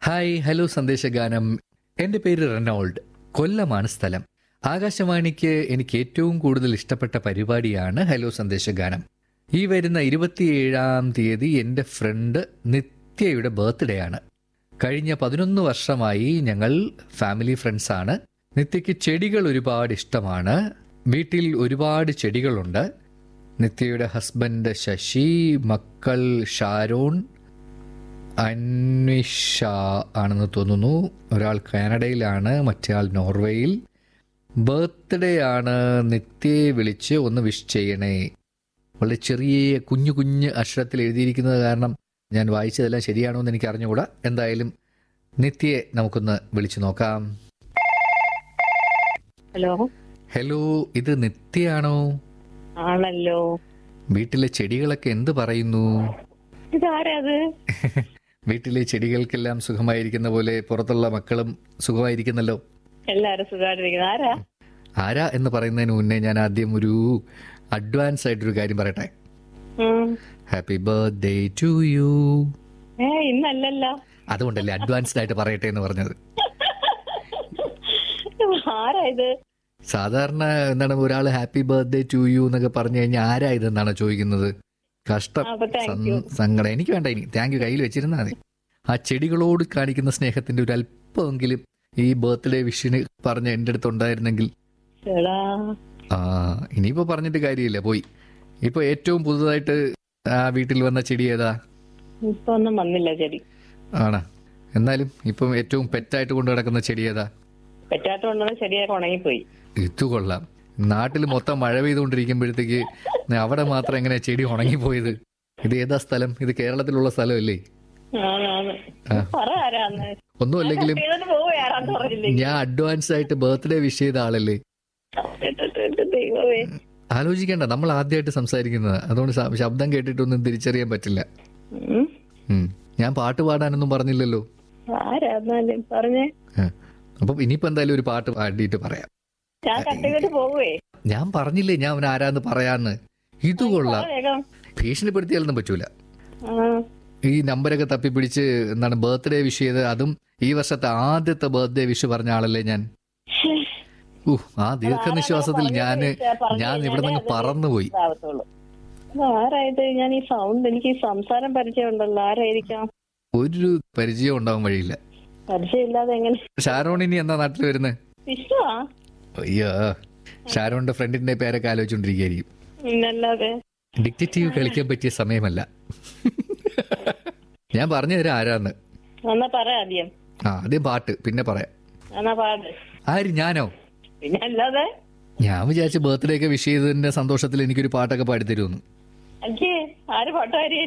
Hi hello സന്ദേശഗാനം എൻ്റെ പേര് Reynold കൊല്ലമാണ് സ്ഥലം ആകാശവാണിക്ക് എനിക്ക് ഏറ്റവും കൂടുതൽ ഇഷ്ടപ്പെട്ട പരിപാടിയാണ് ഹലോ സന്ദേശഗാനം ഈ വരുന്ന ഇരുപത്തിയേഴാം തീയതി എൻ്റെ ഫ്രണ്ട് നിത്യയുടെ ബർത്ത്ഡേ ആണ് കഴിഞ്ഞ പതിനൊന്ന് വർഷമായി ഞങ്ങൾ ഫാമിലി ഫ്രണ്ട്സാണ് നിത്യയ്ക്ക് ചെടികൾ ഒരുപാട് ഇഷ്ടമാണ് വീട്ടിൽ ഒരുപാട് ചെടികളുണ്ട് നിത്യയുടെ ഹസ്ബൻഡ് ശശി മക്കൾ ഷാരോൺ അന്വിഷ ആണെന്ന് തോന്നുന്നു ഒരാൾ കാനഡയിലാണ് മറ്റേയാൾ നോർവേയിൽ ബർത്ത്ഡേ ആണ് നിത്യയെ വിളിച്ച് ഒന്ന് വിഷ് ചെയ്യണേ വളരെ ചെറിയ കുഞ്ഞു കുഞ്ഞ് അക്ഷരത്തിൽ എഴുതിയിരിക്കുന്നത് കാരണം ഞാൻ വായിച്ചതെല്ലാം ശരിയാണോ എന്ന് എനിക്ക് അറിഞ്ഞുകൂടാ എന്തായാലും നിത്യയെ നമുക്കൊന്ന് വിളിച്ചു നോക്കാം ഹലോ ഹലോ ഇത് നിത്യയാണോ ആണല്ലോ വീട്ടിലെ ചെടികളൊക്കെ എന്ത് പറയുന്നു ഇതാരാ അത് വീട്ടിലെ ചെടികൾക്കെല്ലാം സുഖമായിരിക്കുന്ന പോലെ പുറത്തുള്ള മക്കളും സുഖമായിരിക്കുന്നല്ലോ എല്ലാരും സുഖമായിട്ടിരിക്കുന്നു ആരാ ആരാ എന്ന് പറയുന്നതിന് മുന്നേ ഞാൻ ആദ്യം ഒരു അഡ്വാൻസ് ആയിട്ടൊരു കാര്യം പറയട്ടെ ഉം. ഹാപ്പി ബർത്ത്ഡേ ടു യു ഏ ഇന്നല്ലല്ലോ അതുകൊണ്ടല്ലേ അഡ്വാൻസ്ഡ് ആയിട്ട് പറയട്ടെ എന്ന് പറഞ്ഞത് ആരാ ഇത് സാധാരണ എന്താണ് ഒരാൾ ഹാപ്പി ബർത്ത്ഡേ ടു യു എന്നൊക്കെ പറഞ്ഞു കഴിഞ്ഞാൽ ആരാ ഇതെന്നാണ് ചോദിക്കുന്നത് കഷ്ടം അപ്പൊ താങ്ക് യു സങ്- സങ്കടം എനിക്ക് വേണ്ട ഇനി താങ്ക് യു കയ്യിൽ വെച്ചിരുന്നാൽ മതി ആ ചെടികളോട് കാണിക്കുന്ന സ്നേഹത്തിന്റെ ഒരു അല്പമെങ്കിലും ഈ ബർത്ത്ഡേ വിഷിന് പറഞ്ഞ എൻ്റെ അടുത്ത് ഉണ്ടായിരുന്നെങ്കിൽ എടാ ആ ഇനിയിപ്പോ പറഞ്ഞിട്ട് കാര്യമില്ല പോയി ഇപ്പൊ ഏറ്റവും പുതുതായിട്ട് ആ വീട്ടിൽ വന്ന ചെടി ഏതാ ഇപ്പൊ ഒന്നും വന്നില്ല ചെടി ആണാ എന്നാലും ഇപ്പം ഏറ്റവും പെറ്റായിട്ട് കൊണ്ടു നടക്കുന്ന ചെടി ഏതാ പെറ്റാത്തോണ്ടാണ് ചെടിയൊക്കെ ഉണങ്ങിപ്പോയി ഇത് കൊള്ളാം നാട്ടിൽ മൊത്തം മഴ പെയ്തുകൊണ്ടിരിക്കുമ്പോഴത്തേക്ക് അവിടെ മാത്രം എങ്ങനെ ചെടി ഉണങ്ങിപ്പോയത് ഇത് ഏതാ സ്ഥലം ഇത് കേരളത്തിലുള്ള സ്ഥലമല്ലേ ആണാണ് ആ. പറ ആരാന്ന് ഒന്നും അല്ലെങ്കിലും ചെയ്തിട്ട് പോവുക ആരാന്ന് പറഞ്ഞില്ലേ ഞാൻ അഡ്വാൻസ് ആയിട്ട് ബർത്ത്ഡേ വിഷ് ചെയ്ത ആളല്ലേ എന്റെ ദൈവമേ ആലോചിക്കേണ്ട നമ്മൾ ആദ്യമായിട്ട് സംസാരിക്കുന്നത് അതുകൊണ്ട് ശ- ശബ്ദം കേട്ടിട്ടൊന്നും തിരിച്ചറിയാൻ പറ്റില്ല ഉം. ഉം. ഞാൻ പാട്ട് പാടാനൊന്നും പറഞ്ഞില്ലല്ലോ ആരാന്നാലും പറഞ്ഞേ ആ. അപ്പം ഇനിയിപ്പോ എന്തായാലും ഒരു പാട്ട് പാടിയിട്ട് പറയാം ഞാൻ കട്ട് ചെയ്തിട്ട് പോവേ ഞാൻ പറഞ്ഞില്ലേ ഞാൻ അവൻ ആരാന്ന് പറയാന്ന് ഇത് കൊള്ളാം പറ വേഗം ഭീഷണിപ്പെടുത്തിയാലൊന്നും പറ്റൂല ആ ഈ നമ്പരൊക്കെ തപ്പിപ്പിടിച്ച് എന്താണ് ബർത്ത്ഡേ വിഷ് ചെയ്ത് അതും ഈ വർഷത്തെ ആദ്യത്തെ ബർത്ത്ഡേ വിഷ് പറഞ്ഞ ആളല്ലേ ഞാൻ ഊ ആ ദീർഘനിശ്വാസത്തിൽ ഞാന് ഞാൻ ഇവിടെ നിന്ന് പറന്നുപോയി ഇതാവത്തുള്ളൂ ഇത് ആരായത് ഞാൻ ഈ സൗണ്ട് എനിക്ക് ഈ സംസാരം പരിചയമുണ്ടല്ലോ ആരായിരിക്കാം ഒരു പരിചയം ഉണ്ടാവാൻ വഴിയില്ല പരിചയമില്ലാതെ എങ്ങനെ ഷാരോൺ ഇനി എന്നാ നാട്ടിൽ വരുന്നത് ഇഷ്ടമാ അയ്യോ ഷാരോണിന്റെ ഫ്രണ്ടിന്റെ പേരൊക്കെ ആലോചിച്ചോണ്ടിരിക്കുകയായിരിക്കും പിന്നല്ലാതെ ഡിക്റ്റേറ്റീവ് കളിക്കാൻ പറ്റിയ സമയമല്ല ഞാൻ പറഞ്ഞു തരാം ആരാന്ന് എന്നാ പറ ആദ്യം ആ ആദ്യം പാട്ട് പിന്നെ പറയാം എന്നാ പാട് ആര് ഞാനോ പിന്നെ അല്ലാതെ ഞാൻ വിചാരിച്ച ബർത്ത്ഡേ ഒക്കെ വിഷ് ചെയ്തതിന്റെ സന്തോഷത്തിൽ എനിക്കൊരു പാട്ടൊക്കെ പാടിത്തരുമെന്ന് അയ്യേ ആര് പാട്ടുകാരി